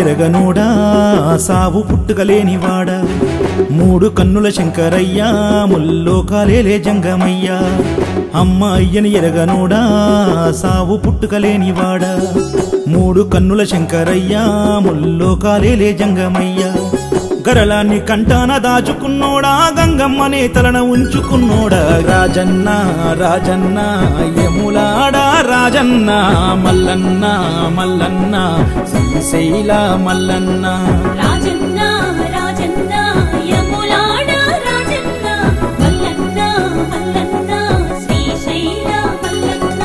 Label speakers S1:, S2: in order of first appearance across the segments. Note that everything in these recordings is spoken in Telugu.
S1: ఎరగనోడా సావు పుట్టుకలేనివాడా మూడు కన్నుల శంకరయ్యా ముల్లోకాలేలే జంగమయ్యా అమ్మ అయ్యని ఎరగనోడా సావు పుట్టుకలేనివాడా మూడు కన్నుల శంకరయ్యా ముల్లోకాలేలే జంగమయ్యా గరళాన్ని కంటాన దాచుకున్నోడా గంగమ్మనే తలన ఉంచుకున్నోడా రాజన్న రాజన్న యములాడా రాజన్న మల్లన్న మల్లన్న శ్రీశైల మల్లన్న
S2: రాజన్న రాజన్న యములాడ రాజన్న మల్లన్న మల్లన్న శ్రీశైల మల్లన్న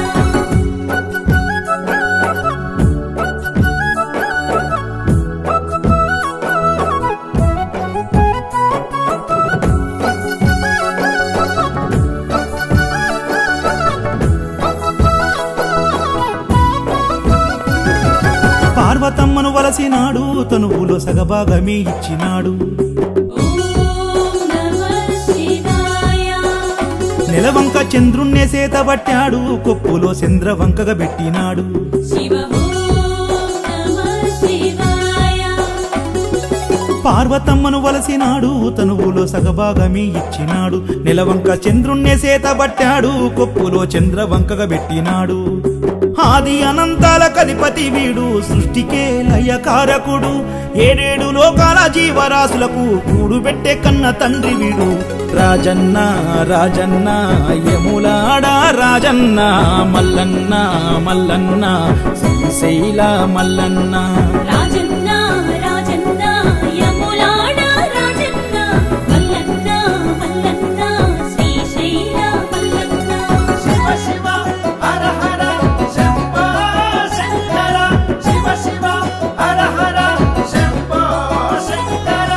S1: పార్వతమ్మను వలసినాడు తనువులో సగభాగమే ఇచ్చినాడు
S2: ఓం నమః శివాయ
S1: నెలవంక చంద్రుణ్ణే సేతబట్టాడు కొప్పులో చంద్రవంకగా పెట్టినాడు
S2: శివ ఓం నమః శివాయ
S1: పార్వతమ్మను వలసినాడు తనువులో సగభాగమే ఇచ్చినాడు నెలవంక చంద్రుణ్ణే సేతబట్టాడు కొప్పులో చంద్రవంకగా పెట్టినాడు ఆది అనంతాల కధిపతి వీడు సృష్టికే లయకారకుడు ఏడేడు లోకాల జీవరాశులకు కూడు పెట్టే కన్న తండ్రి వీడు రాజన్న రాజన్న యములాడా రాజన్న మల్లన్న మల్లన్న శ్రీశైల మల్లన్న
S2: రాజన్న రాజన్న యములాడ రాజన్న మల్లన్న మల్లన్న శ్రీశైల మల్లన్న
S3: శివ శివ హర హర శంభో శంకర శివ శివ హర హర శంభో శంకర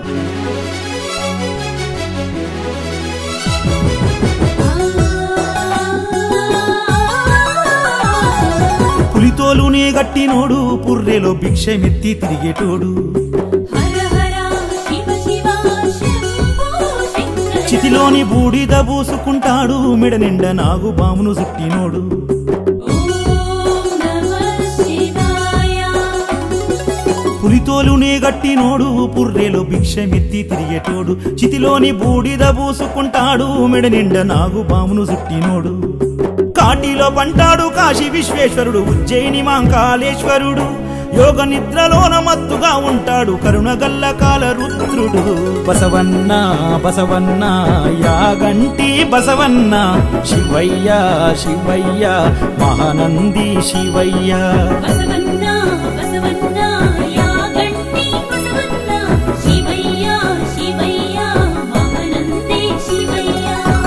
S1: పులితోలునే గట్టినోడు పుర్రెలో భిక్షమెత్తి తిరిగేటోడు
S2: హర హర శివ శివ శంభో శంకర
S1: చితిలోని బూడిద పూసుకుంటాడు మెడ నిండా నాగు బామును చుట్టినోడు
S2: ఓం నమః శివాయ
S1: పులితోలునే గట్టినోడు పుర్రెలో భిక్షమెత్తి తిరిగేటోడు చితిలోని బూడిద పూసుకుంటాడు మెడ నిండా నాగు బామును చుట్టినోడు కాటిలో పంటాడు కాశీ విశ్వేశ్వరుడు ఉజ్జయిని మాంకాళేశ్వరుడు యోగ నిద్రలోన మత్తుగా ఉంటాడు కరుణగల్ల కాల రుద్రుడు బసవన్న బసవన్న యాగంటి బసవన్న శివయ్య శివయ్య మహానంది శివయ్య
S2: బసవన్న బసవన్న యాగంటి బసవన్న శివయ్య శివయ్య మహానంది శివయ్య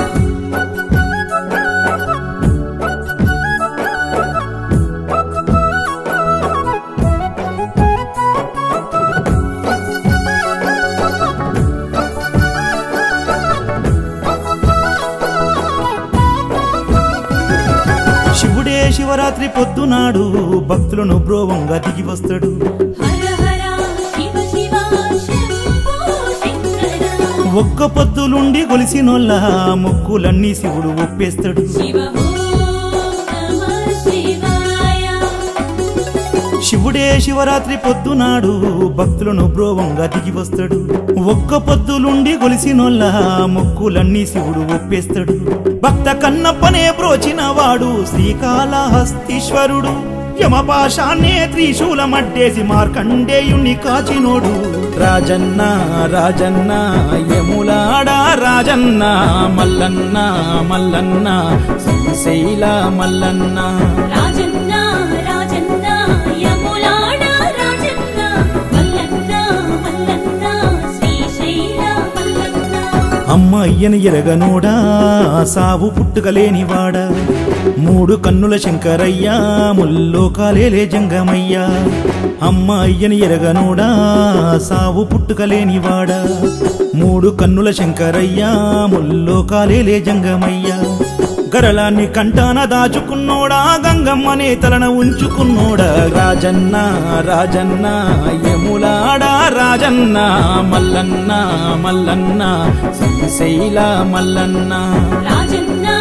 S1: శివుడే శివరాత్రి పొద్దునాడు భక్తులను బ్రోవంగా దిగి వస్తాడు
S2: హర హర శివ శివ శంభో శంకర
S1: ఒక్క పొద్దులుండి గొలిసినోళ్ళ మొక్కులన్నీ శివుడు ఒప్పేస్తాడు
S2: శివ ఓం నమః శివాయ
S1: శివుడే శివరాత్రి పొద్దునాడు భక్తులను బ్రోవంగా దిగి వస్తాడు ఒక్క పొద్దులుండి గొలిసినోళ్ళ మొక్కులన్నీ శివుడు ఒప్పేస్తాడు భక్త కన్నప్పనే బ్రోచిన వాడు శ్రీకాళహస్తీశ్వరుడు యమపాశాన్నే త్రిశూలమడ్డేసి మార్కండేయుణ్ణి కాచినోడు రాజన్న రాజన్న యములాడా రాజన్న మల్లన్న మల్లన్న శ్రీశైల మల్లన్న
S2: రాజన్న రాజన్న యములాడ రాజన్న మల్లన్న మల్లన్న శ్రీశైల మల్లన్న
S1: అమ్మ అయ్యని ఎరగనోడా సావు పుట్టుకలేనివాడా మూడు కన్నుల శంకరయ్యా ముల్లోకాలేలే జంగమయ్యా అమ్మ అయ్యని ఎరగనోడా సావు పుట్టుకలేనివాడా మూడు కన్నుల శంకరయ్యా ముల్లోకాలేలే జంగమయ్యా గరళాన్ని కంటాన దాచుకున్నోడా గంగమ్మనే తలన ఉంచుకున్నోడా రాజన్న రాజన్న యములాడా రాజన్న మల్లన్న మల్లన్న శ్రీశైల మల్లన్న
S2: రాజన్న